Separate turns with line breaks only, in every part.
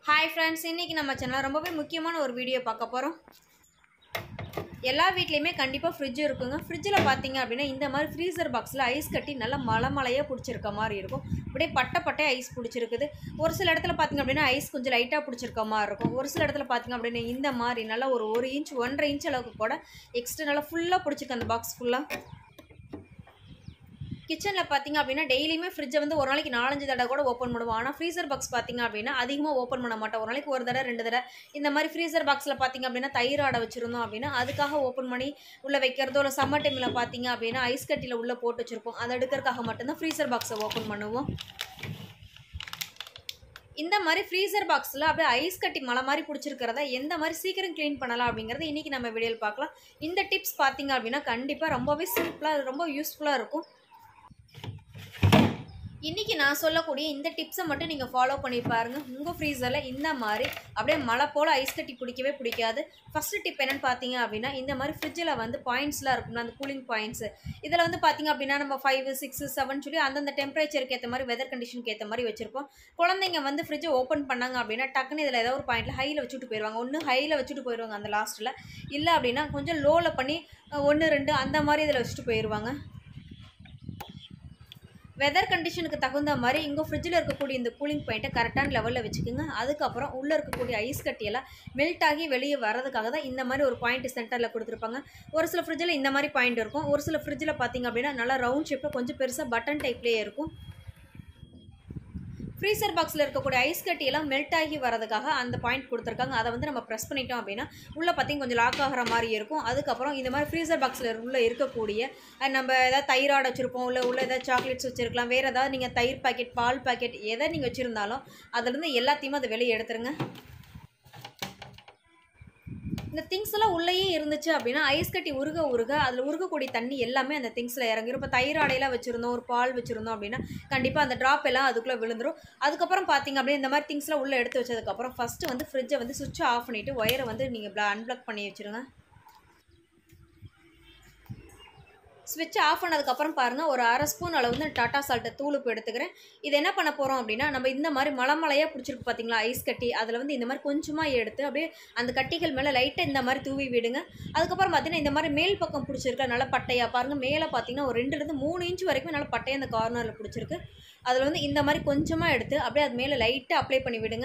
hi friends இன்றைக்கி நம்ம சேனலில் ரொம்பவே முக்கியமான ஒரு வீடியோ பார்க்க போகிறோம் எல்லா வீட்லேயுமே கண்டிப்பாக ஃப்ரிட்ஜ் இருக்குங்க ஃப்ரிட்ஜில் பார்த்தீங்க அப்படின்னா இந்த மாதிரி ஃப்ரீசர் பாக்ஸில் ஐஸ் கட்டி நல்லா மலை மலையாக பிடிச்சிருக்க மாதிரி இருக்கும் அப்படியே பட்டை பட்டை ஐஸ் பிடிச்சிருக்குது ஒரு சில இடத்துல பார்த்தீங்க அப்படின்னா ஐஸ் கொஞ்சம் லைட்டாக பிடிச்சிருக்க மாதிரி இருக்கும் ஒரு சில இடத்துல பார்த்தீங்க அப்படின்னா இந்த மாதிரி நல்லா ஒரு ஒரு இன்ச் ஒன்றரை இன்ச் அளவுக்கு கூட எக்ஸ்ட்ரா நல்லா ஃபுல்லாக பிடிச்சிருக்கு அந்த பாக்ஸ் ஃபுல்லாக கிச்சனில் பார்த்தீங்க அப்படின்னா டெய்லியுமே ஃப்ரிட்ஜை வந்து ஒரு நாளைக்கு நாலஞ்சு தடவை கூட ஓப்பன் பண்ணுவோம் ஆனால் ஃப்ரீசர் பாக்ஸ் பார்த்தீங்க அப்படின்னா அதிகமாக ஓப்பன் பண்ண மாட்டோம் ஒரு நாளைக்கு ஒரு தடவை ரெண்டு தடவை இந்த மாதிரி ஃப்ரீசர் பாக்ஸில் பார்த்தீங்க அப்படின்னா தயிர் ஆடை வச்சுருந்தோம் அப்படின்னா அதுக்காக ஓப்பன் பண்ணி உள்ளே வைக்கிறதோ இல்லை சம்மர் டைமில் பார்த்தீங்க அப்படின்னா ஐஸ் கட்டியில் உள்ளே போட்டு வச்சுருப்போம் அதை எடுக்கிறதுக்காக மட்டும்தான் ஃப்ரீசர் பாக்ஸை ஓப்பன் பண்ணுவோம் இந்த மாதிரி ஃப்ரீசர் பாக்ஸில் அப்படியே ஐஸ் கட்டி மலை மாதிரி பிடிச்சிருக்கிறத எந்த மாதிரி சீக்கிரம் க்ளீன் பண்ணலாம் அப்படிங்கிறத இன்றைக்கி நம்ம வீடியோவில் பார்க்கலாம் இந்த டிப்ஸ் பார்த்தீங்க அப்படின்னா கண்டிப்பாக ரொம்பவே சிம்பிளாக ரொம்ப யூஸ்ஃபுல்லாக இருக்கும் இன்றைக்கி நான் சொல்லக்கூடிய இந்த டிப்ஸை மட்டும் நீங்கள் ஃபாலோ பண்ணி பாருங்கள் உங்கள் ஃப்ரீசரில் இந்த மாதிரி அப்படியே மழை போல் ஐஸ் கட்டி பிடிக்கவே பிடிக்காது ஃபஸ்ட்டு டிப் என்னென்னு பார்த்தீங்க அப்படின்னா இந்த மாதிரி ஃப்ரிட்ஜில் வந்து பாயிண்ட்ஸ்லாம் இருக்கும்ல அந்த கூலிங் பாயிண்ட்ஸு இதில் வந்து பார்த்தீங்க அப்படின்னா நம்ம ஃபைவ் சிக்ஸ் செவன் சொல்லி அந்தந்த டெம்பரேச்சருக்கு ஏற்ற மாதிரி வெதர் கண்டிஷனுக்கு ஏற்ற மாதிரி வச்சுருப்போம் குழந்தைங்க வந்து ஃப்ரிட்ஜை ஓப்பன் பண்ணாங்க அப்படின்னா டக்குன்னு இதில் ஏதாவது ஒரு பாயிண்ட்டில் ஹையில் வச்சுட்டு போயிடுவாங்க ஒன்று ஹையில் வச்சுட்டு போயிடுவாங்க அந்த லாஸ்ட்டில் இல்லை அப்படின்னா கொஞ்சம் லோவில் பண்ணி ஒன்று ரெண்டு அந்த மாதிரி இதில் வச்சுட்டு போயிடுவாங்க வெதர் கண்டிஷனுக்கு தகுந்த மாதிரி இங்கே ஃப்ரிட்ஜில் இருக்கக்கூடிய இந்த கூலிங் பாயிண்ட்டை கரெக்டான லெவலில் வச்சுக்கோங்க அதுக்கப்புறம் உள்ளே இருக்கக்கூடிய ஐஸ் கட்டியெல்லாம் மெல்ட் ஆகி வெளியே வரதுக்காக தான் இந்த மாதிரி ஒரு பாயிண்ட் சென்டரில் கொடுத்துருப்பாங்க ஒரு சில ஃப்ரிட்ஜில் இந்த மாதிரி பாயிண்ட் இருக்கும் ஒரு சில ஃப்ரிட்ஜில் பார்த்தீங்க அப்படின்னா நல்லா ரவுண்ட் ஷேப்பில் கொஞ்சம் பெருசாக பட்டன் டைப்லேயே இருக்கும் ஃப்ரீசர் பாக்ஸில் இருக்கக்கூடிய ஐஸ் கட்டியெல்லாம் மெல்ட் ஆகி வரதுக்காக அந்த பாயிண்ட் கொடுத்துருக்காங்க அதை வந்து நம்ம ப்ரெஸ் பண்ணிட்டோம் அப்படின்னா உள்ளே பார்த்தீங்கன்னா கொஞ்சம் லாக் ஆகிற மாதிரி இருக்கும் அதுக்கப்புறம் இந்த மாதிரி ஃப்ரீசர் பாக்ஸில் உள்ளே இருக்கக்கூடிய அஹ் நம்ம ஏதாவது தயிராட வச்சுருப்போம் இல்லை உள்ள ஏதாவது சாக்லேட்ஸ் வச்சுருக்கலாம் வேறு ஏதாவது நீங்கள் தயிர் பாக்கெட் பால் பாக்கெட் எதை நீங்கள் வச்சுருந்தாலும் அதுலேருந்து எல்லாத்தையுமே அதை வெளியே எடுத்துருங்க இந்த திங்ஸ் எல்லாம் உள்ளேயே இருந்துச்சு அப்படின்னா ஐஸ் கட்டி உருக உருக அதில் உருகக்கூடிய தண்ணி எல்லாமே அந்த திங்ஸில் இறங்கிரும் இப்போ தயிர் ஆடையெல்லாம் வச்சுருந்தோம் ஒரு பால் வச்சுருந்தோம் அப்படின்னா கண்டிப்பாக அந்த ட்ராப் எல்லாம் அதுக்குள்ளே விழுந்துரும் அதுக்கப்புறம் பார்த்தீங்க அப்படின்னா இந்த மாதிரி திங்ஸ்லாம் உள்ளே எடுத்து வச்சதுக்கப்புறம் ஃபஸ்ட்டு வந்து ஃப்ரிட்ஜை வந்து சுவிட்ச் ஆஃப் பண்ணிவிட்டு ஒயரை வந்து நீங்கள் அன்பிளக் பண்ணி வச்சுருங்க ஸ்விட்ச் ஆஃப் பண்ணதுக்கப்புறம் பாருங்கள் ஒரு அரை ஸ்பூன் அளவு வந்து டாட்டா சால்ட்டை தூளுப்பு எடுத்துக்கிறேன் இது என்ன பண்ண போகிறோம் அப்படின்னா நம்ம இந்த மாதிரி மலை மலையாக பிடிச்சிருக்கு பார்த்தீங்களா ஐஸ் கட்டி அதில் வந்து இந்த மாதிரி கொஞ்சமாக எடுத்து அப்படியே அந்த கட்டிகள் மேலே லைட்டாக இந்த மாதிரி தூவி விடுங்க அதுக்கப்புறம் பார்த்தீங்கன்னா இந்த மாதிரி மேல் பக்கம் பிடிச்சிருக்க நல்லா பட்டையாக பாருங்கள் மேலே பார்த்தீங்கன்னா ஒரு ரெண்டுலேருந்து மூணு இன்ச் வரைக்கும் நல்லா பட்டையாக அந்த கார்னரில் பிடிச்சிருக்கு அதில் வந்து இந்த மாதிரி கொஞ்சமாக எடுத்து அப்படியே அது மேலே லைட்டாக அப்ளை பண்ணி விடுங்க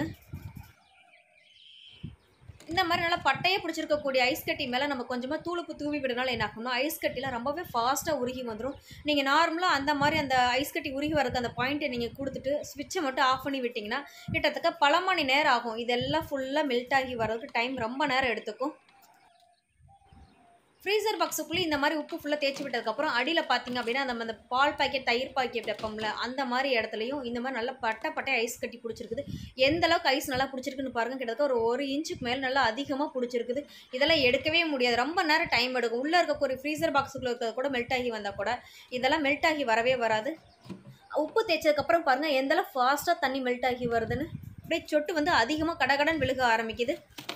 இந்த மாதிரி நல்லா பட்டையை பிடிச்சிருக்கக்கூடிய ஐஸ் கட்டி மேலே நம்ம கொஞ்சமாக தூளுப்பு தூவி விடனால என்ன ஆகும்னா ஐஸ் கட்டிலாம் ரொம்பவே ஃபாஸ்ட்டாக உருகி வந்துடும் நீங்கள் நார்மலாக அந்த மாதிரி அந்த ஐஸ் கட்டி உருகி வரக்கு அந்த பாயிண்ட்டை நீங்கள் கொடுத்துட்டு ஸ்விட்சை மட்டும் ஆஃப் பண்ணி விட்டிங்கன்னா கிட்டத்தட்ட பல மணி நேரம் ஆகும் இதெல்லாம் ஃபுல்லாக மெல்ட் ஆகி வரதுக்கு டைம் ரொம்ப நேரம் எடுத்துக்கும் ஃப்ரீசர் பாக்ஸுக்குள்ளே இந்த மாதிரி உப்பு ஃபுல்லாக தேய்ச்சி விட்டதுக்கப்புறம் அடியில் பார்த்தீங்க அப்படின்னா நம்ம அந்த பால் பாக்கெட் தயிர் பாக்கெட் வைப்போம்ல அந்த மாதிரி இடத்துலையும் இந்த மாதிரி நல்லா பட்டை பட்டை ஐஸ் கட்டி பிடிச்சிருக்குது எந்த அளவுக்கு ஐஸ் நல்லா பிடிச்சிருக்குன்னு பாருங்கள் கிட்டத்தட்ட ஒரு ஒரு இன்ச்சுக்கு மேலே நல்லா அதிகமாக பிடிச்சிருக்குது இதெல்லாம் எடுக்கவே முடியாது ரொம்ப நேரம் டைம் எடுக்கும் உள்ளே இருக்கக்கூடிய ஃப்ரீசர் பாக்ஸுக்குள்ளே இருக்கிறது கூட மெல்ட் ஆகி வந்தால் கூட இதெல்லாம் மெல்ட் ஆகி வரவே வராது உப்பு தேய்ச்சதுக்கப்புறம் பாருங்கள் எந்தளவு ஃபாஸ்ட்டாக தண்ணி மெல்ட் ஆகி வருதுன்னு அப்படியே சொட்டு வந்து அதிகமாக கடகடன் விழுக ஆரம்பிக்குது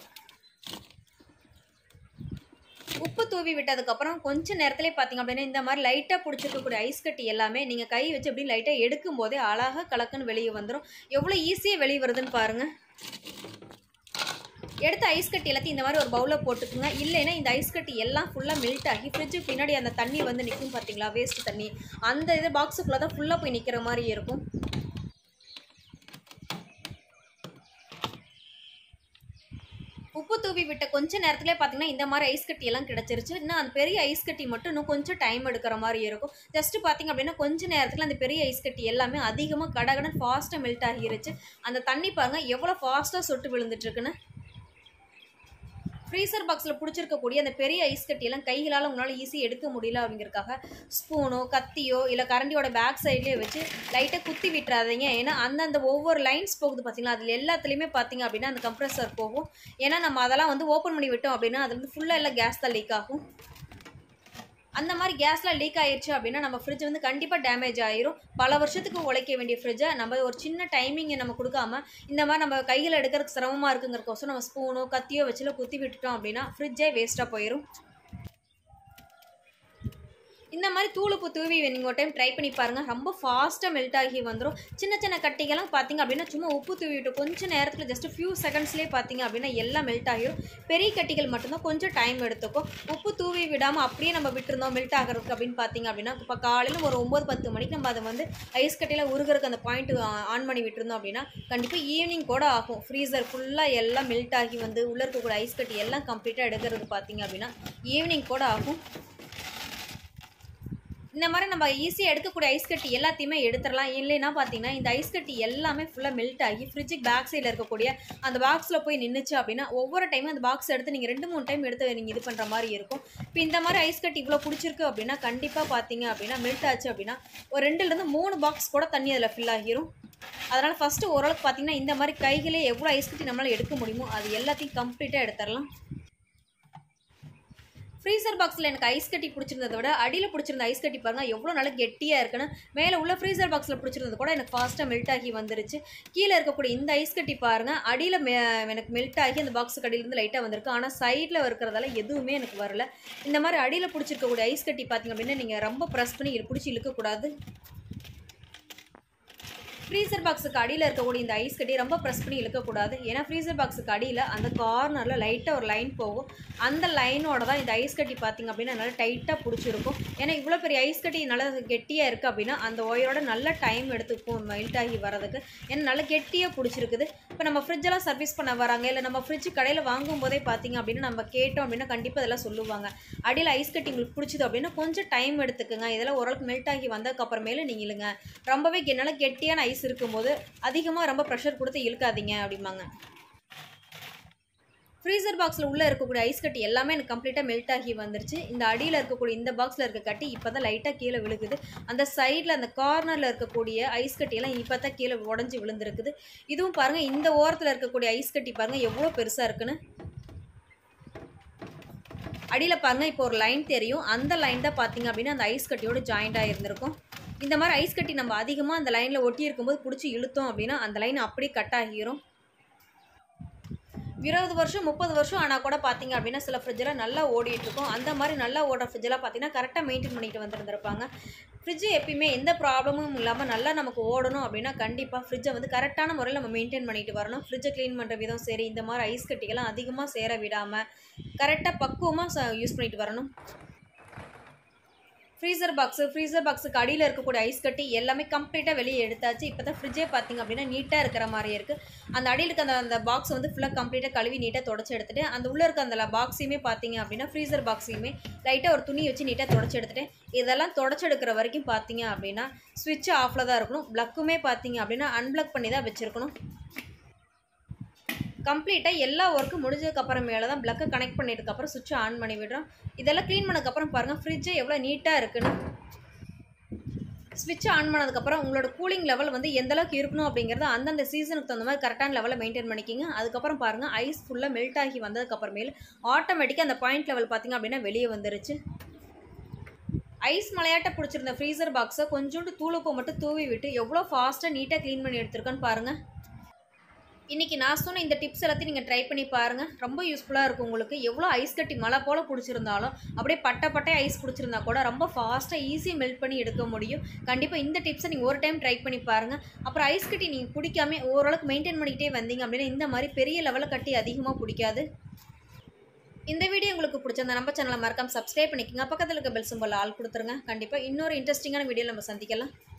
உப்பு தூவி விட்டதுக்கப்புறம் கொஞ்சம் நேரத்துலேயே பார்த்தீங்க அப்படின்னா இந்த மாதிரி லைட்டாக பிடிச்சிருக்கக்கூடிய ஐஸ் கட்டி எல்லாமே நீங்கள் கை வச்சு அப்படி லைட்டாக எடுக்கும் போதே அழகாக கலக்குன்னு வெளியே வந்துடும் எவ்வளோ ஈஸியாக வெளியே வருதுன்னு பாருங்கள் எடுத்த ஐஸ் கட்டி எல்லாத்தையும் இந்த மாதிரி ஒரு பவுலில் போட்டுக்குங்க இல்லைன்னா இந்த ஐஸ் கட்டி எல்லாம் ஃபுல்லாக மெல்ட் ஆகி ஃப்ரிட்ஜுக்கு பின்னாடி அந்த தண்ணி வந்து நிற்கும் பார்த்தீங்களா வேஸ்ட் தண்ணி அந்த இது பாக்ஸுக்குள்ளே தான் ஃபுல்லாக போய் நிற்கிற மாதிரி இருக்கும் உப்பு தூவி விட்ட கொஞ்ச நேரத்துலேயே பார்த்தீங்கன்னா இந்த மாதிரி ஐஸ் கட்டி எல்லாம் கிடச்சிருச்சு இன்னும் அந்த பெரிய ஐஸ் கட்டி மட்டும் இன்னும் கொஞ்சம் டைம் எடுக்கிற மாதிரி இருக்கும் ஜஸ்ட் பார்த்தீங்க அப்படின்னா கொஞ்ச நேரத்தில் அந்த பெரிய ஐஸ் கட்டி எல்லாமே அதிகமாக கடகடன் ஃபாஸ்ட்டாக மெல்ட் ஆகிருச்சு அந்த தண்ணி பாருங்க எவ்வளோ ஃபாஸ்ட்டாக சொட்டு விழுந்துட்டுருக்குன்னு ஃப்ரீசர் பாக்ஸில் பிடிச்சிருக்கக்கூடிய அந்த பெரிய ஐஸ் கட்டியெல்லாம் கைகளால் உங்களால் ஈஸியாக எடுக்க முடியல அப்படிங்கிறக்காக ஸ்பூனோ கத்தியோ இல்லை கரண்டியோட பேக் சைட்லேயே வச்சு லைட்டாக குத்தி விட்டுறாதீங்க ஏன்னா அந்தந்த ஒவ்வொரு லைன்ஸ் போகுது பார்த்தீங்களா அதில் எல்லாத்துலேயுமே பார்த்தீங்க அப்படின்னா அந்த கம்ப்ரெசர் போகும் ஏன்னா நம்ம அதெல்லாம் வந்து ஓப்பன் பண்ணி விட்டோம் அப்படின்னா அது வந்து ஃபுல்லாக எல்லாம் கேஸ் தான் லீக் ஆகும் அந்த மாதிரி கேஸ்லாம் லீக் ஆயிடுச்சு அப்படின்னா நம்ம ஃப்ரிட்ஜ் வந்து கண்டிப்பாக டேமேஜ் ஆயிரும் பல வருஷத்துக்கு உழைக்க வேண்டிய ஃப்ரிட்ஜை நம்ம ஒரு சின்ன டைமிங்கை நம்ம கொடுக்காம இந்த மாதிரி நம்ம கையில் எடுக்கிறதுக்கு சிரமமாக இருக்குங்கிறக்கோசம் நம்ம ஸ்பூனோ கத்தியோ வச்சுல குத்தி விட்டுட்டோம் அப்படின்னா ஃப்ரிட்ஜே வேஸ்ட்டாக போயிடும் இந்த மாதிரி தூளுப்பு தூவி நீங்கள் ஒரு டைம் ட்ரை பண்ணி பாருங்கள் ரொம்ப ஃபாஸ்ட்டாக மெல்ட் ஆகி வந்துடும் சின்ன சின்ன கட்டிகள்லாம் பார்த்தீங்க அப்படின்னா சும்மா உப்பு தூவி விட்டு கொஞ்சம் நேரத்தில் ஜஸ்ட் ஃபியூ செகண்ட்ஸ்லேயே பார்த்தீங்க அப்படின்னா எல்லாம் மெல்ட் ஆகிடும் பெரிய கட்டிகள் மட்டும்தான் கொஞ்சம் டைம் எடுத்துக்கும் உப்பு தூவி விடாமல் அப்படியே நம்ம விட்டுருந்தோம் மெல்ட் ஆகிறதுக்கு அப்படின்னு பார்த்தீங்க அப்படின்னா இப்போ காலையில் ஒரு ஒம்பது பத்து மணிக்கு நம்ம அதை வந்து ஐஸ் கட்டியில் உருகிறதுக்கு அந்த பாயிண்ட் ஆன் பண்ணி விட்டுருந்தோம் அப்படின்னா கண்டிப்பாக ஈவினிங் கூட ஆகும் ஃப்ரீசர் ஃபுல்லாக எல்லாம் மெல்ட் ஆகி வந்து உள்ளே இருக்கக்கூடிய ஐஸ் கட்டி எல்லாம் கம்ப்ளீட்டாக எடுக்கிறது பார்த்தீங்க அப்படின்னா ஈவினிங் கூட ஆகும் இந்த மாதிரி நம்ம ஈஸியாக எடுக்கக்கூடிய ஐஸ் கட்டி எல்லாத்தையுமே எடுத்துடலாம் இல்லைன்னா பார்த்தீங்கன்னா இந்த ஐஸ் கட்டி எல்லாமே ஃபுல்லாக மெல்ட் ஆகி ஃப்ரிட்ஜுக்கு பேக் சைடில் இருக்கக்கூடிய அந்த பாக்ஸில் போய் நின்றுச்சு அப்படின்னா ஒவ்வொரு டைமும் அந்த பாக்ஸ் எடுத்து நீங்கள் ரெண்டு மூணு டைம் எடுத்து நீங்கள் இது பண்ணுற மாதிரி இருக்கும் இப்போ இந்த மாதிரி ஐஸ் கட்டி இவ்வளோ பிடிச்சிருக்கு அப்படின்னா கண்டிப்பாக பார்த்தீங்க அப்படின்னா மெல்ட் ஆச்சு அப்படின்னா ஒரு ரெண்டுலேருந்து மூணு பாக்ஸ் கூட தண்ணி அதில் ஃபில் ஆகிரும் அதனால் ஃபஸ்ட்டு ஓரளவுக்கு பார்த்தீங்கன்னா இந்த மாதிரி கைகளே எவ்வளோ ஐஸ் கட்டி நம்மளால் எடுக்க முடியுமோ அது எல்லாத்தையும் கம்ப்ளீட்டாக எடுத்துடலாம் ஃப்ரீசர் பாக்ஸில் எனக்கு ஐஸ் கட்டி பிடிச்சிருந்ததை விட அடியில் பிடிச்சிருந்த ஐஸ் கட்டி பாருங்கள் எவ்வளோ நல்லா கெட்டியாக இருக்குன்னு மேலே உள்ள ஃப்ரீசர் பாக்ஸில் பிடிச்சிருந்தது கூட எனக்கு ஃபாஸ்ட்டாக மெல்ட் ஆகி வந்துருச்சு கீழே இருக்கக்கூடிய இந்த ஐஸ் கட்டி பாருங்கள் அடியில் மெ எனக்கு மெல்ட் ஆகி அந்த பாக்ஸுக்கு அடியிலேருந்து லைட்டாக வந்திருக்கு ஆனால் சைடில் இருக்கிறதால எதுவுமே எனக்கு வரல இந்த மாதிரி அடியில் பிடிச்சிருக்கக்கூடிய ஐஸ் கட்டி பார்த்தீங்க அப்படின்னா நீங்கள் ரொம்ப ப்ரெஸ் பண்ணி பிடிச்சி இழுக்கக்கூடாது ஃப்ரீசர் பாக்ஸுக்கு அடியில் இருக்கக்கூடிய இந்த ஐஸ் கட்டி ரொம்ப ப்ரெஸ் பண்ணி இழுக்கக்கூடாது ஏன்னா ஃப்ரீசர் பாக்ஸுக்கு அடியில் அந்த கார்னரில் லைட்டாக ஒரு லைன் போகும் அந்த லைனோட தான் இந்த ஐஸ் கட்டி பார்த்திங்க அப்படின்னா நல்லா டைட்டாக பிடிச்சிருக்கும் ஏன்னா இவ்வளோ பெரிய ஐஸ் கட்டி நல்லா கெட்டியாக இருக்குது அப்படின்னா அந்த ஒயரோட நல்ல டைம் எடுத்துக்கும் மெல்ட் ஆகி வரதுக்கு ஏன்னா நல்லா கெட்டியாக பிடிச்சிருக்குது இப்போ நம்ம ஃப்ரிட்ஜெல்லாம் சர்வீஸ் பண்ண வராங்க இல்லை நம்ம ஃப்ரிட்ஜ் கடையில் வாங்கும் போதே பார்த்திங்க அப்படின்னா நம்ம கேட்டோம் அப்படின்னா கண்டிப்பாக இதெல்லாம் சொல்லுவாங்க அடியில் ஐஸ் கட்டி உங்களுக்கு பிடிச்சது அப்படின்னா கொஞ்சம் டைம் எடுத்துக்குங்க இதெல்லாம் ஓரளவுக்கு மெல்ட் ஆகி வந்ததுக்கப்புறமேல நீங்கள் இழுங்க ரொம்பவே கெ- நல்லா கெட்டியான ஐஸ் இருக்கும்போது அதிகமாக ரொம்ப ப்ரெஷர் கொடுத்து இழுக்காதீங்க அப்படிம்பாங்க ஃப்ரீசர் பாக்ஸில் உள்ளே இருக்கக்கூடிய ஐஸ் கட்டி எல்லாமே எனக்கு கம்ப்ளீட்டாக மெல்ட் ஆகி வந்துருச்சு இந்த அடியில் இருக்கக்கூடிய இந்த பாக்ஸில் இருக்க கட்டி இப்போ தான் லைட்டாக கீழே விழுகுது அந்த சைடில் அந்த கார்னரில் இருக்கக்கூடிய ஐஸ் கட்டியெல்லாம் இப்போ தான் கீழே உடஞ்சி விழுந்திருக்குது இதுவும் பாருங்கள் இந்த ஓரத்தில் இருக்கக்கூடிய ஐஸ் கட்டி பாருங்கள் எவ்வளோ பெருசாக இருக்குன்னு அடியில் பாருங்கள் இப்போ ஒரு லைன் தெரியும் அந்த லைன் தான் பார்த்தீங்க அப்படின்னா அந்த ஐஸ் கட்டியோட ஜாயிண்டாக இருந்திருக்கும் இந்த மாதிரி ஐஸ் கட்டி நம்ம அதிகமாக அந்த லைனில் ஒட்டி இருக்கும்போது பிடிச்சி இழுத்தோம் அப்படின்னா அந்த லைன் அப்படியே கட் ஆகிரும் இருபது வருஷம் முப்பது வருஷம் ஆனால் கூட பார்த்தீங்க அப்படின்னா சில ஃப்ரிட்ஜெலாம் நல்லா ஓடிட்டு இருக்கும் அந்த மாதிரி நல்லா ஓடுற ஃப்ரிட்ஜெலாம் பார்த்தீங்கன்னா கரெக்டாக மெயின்டைன் பண்ணிட்டு வந்துருந்துருப்பாங்க ஃப்ரிட்ஜ் எப்பயுமே எந்த ப்ராப்ளமும் இல்லாமல் நல்லா நமக்கு ஓடணும் அப்படின்னா கண்டிப்பாக ஃப்ரிட்ஜை வந்து கரெக்டான முறையில் நம்ம மெயின்டைன் பண்ணிட்டு வரணும் ஃப்ரிட்ஜை க்ளீன் பண்ணுற விதம் சரி இந்த மாதிரி ஐஸ் கட்டிகள்லாம் அதிகமாக சேர விடாமல் கரெக்டாக பக்குவமாக யூஸ் பண்ணிட்டு வரணும் ஃப்ரீசர் பாக்ஸு ஃப்ரீசர் பாக்ஸுக்கு அடியில் இருக்கக்கூடிய ஐஸ் கட்டி எல்லாமே கம்ப்ளீட்டாக வெளியே எடுத்தாச்சு இப்போ தான் ஃப்ரிட்ஜே பார்த்தீங்க அப்படின்னா நீட்டாக இருக்கிற மாதிரி இருக்குது அந்த அடியில் இருக்க அந்த அந்த பாக்ஸ் வந்து ஃபுல்லாக கம்ப்ளீட்டாக கழுவி நீட்டாக தொடச்சி எடுத்துட்டு அந்த உள்ளே இருக்க அந்த பாக்ஸையுமே பார்த்தீங்க அப்படின்னா ஃப்ரீசர் பாக்ஸையுமே லைட்டாக ஒரு துணி வச்சு நீட்டாக தொடச்சி எடுத்துட்டேன் இதெல்லாம் தொடச்சி எடுக்கிற வரைக்கும் பார்த்தீங்க அப்படின்னா ஸ்விட்ச் ஆஃபில் தான் இருக்கணும் ப்ளக்குமே பார்த்தீங்க அப்படின்னா அன்பிளக் பண்ணி தான் வச்சுருக்கணும் கம்ப்ளீட்டாக எல்லா ஒர்க்கும் முடிஞ்சதுக்கப்புறமேல தான் ப்ளக்கை கனெக்ட் பண்ணிட்டதுக்கப்புறம் சுவிட்சை ஆன் பண்ணி விடுறோம் இதெல்லாம் க்ளீன் பண்ணதுக்கப்புறம் பாருங்கள் ஃப்ரிட்ஜு எவ்வளோ நீட்டாக இருக்குன்னு ஸ்விட்ச் ஆன் பண்ணதுக்கப்புறம் உங்களோட கூலிங் லெவல் வந்து எந்த அளவுக்கு இருக்கணும் அப்படிங்கிறத அந்தந்த சீசனுக்கு தகுந்த மாதிரி கரெக்டான லெவலில் மெயின்டைன் பண்ணிக்கிங்க அதுக்கப்புறம் பாருங்கள் ஐஸ் ஃபுல்லாக மெல்ட் ஆகி வந்ததுக்கப்புறமேல் ஆட்டோமேட்டிக்காக அந்த பாயிண்ட் லெவல் பார்த்திங்க அப்படின்னா வெளியே வந்துருச்சு ஐஸ் மலையாட்ட பிடிச்சிருந்த ஃப்ரீசர் பாக்ஸை கொஞ்சோண்டு தூளுப்பை மட்டும் தூவி விட்டு எவ்வளோ ஃபாஸ்ட்டாக நீட்டாக க்ளீன் பண்ணி எடுத்திருக்கேன்னு பாருங்கள் இன்றைக்கி நான் சொன்ன இந்த டிப்ஸ் எல்லாத்தையும் நீங்கள் ட்ரை பண்ணி பாருங்கள் ரொம்ப யூஸ்ஃபுல்லாக இருக்கும் உங்களுக்கு எவ்வளோ ஐஸ் கட்டி மழை போல் பிடிச்சிருந்தாலும் அப்படியே பட்டை பட்டை ஐஸ் பிடிச்சிருந்தா கூட ரொம்ப ஃபாஸ்ட்டாக ஈஸியாக மெல்ட் பண்ணி எடுக்க முடியும் கண்டிப்பாக இந்த டிப்ஸை நீங்கள் ஒரு டைம் ட்ரை பண்ணி பாருங்கள் அப்புறம் ஐஸ் கட்டி நீங்கள் பிடிக்காம ஓரளவுக்கு மெயின்டைன் பண்ணிக்கிட்டே வந்தீங்க அப்படின்னா இந்த மாதிரி பெரிய லெவலில் கட்டி அதிகமாக பிடிக்காது இந்த வீடியோ உங்களுக்கு பிடிச்சிருந்தா நம்ம சேனலை மறக்காம சப்ஸ்கிரைப் பண்ணிக்கோங்க பக்கத்தில் இருக்க பெல் சிம்பல் ஆள் கொடுத்துருங்க கண்டிப்பாக இன்னொரு இன்ட்ரெஸ்டிங்கான வீடியோ நம்ம சந்திக்கலாம்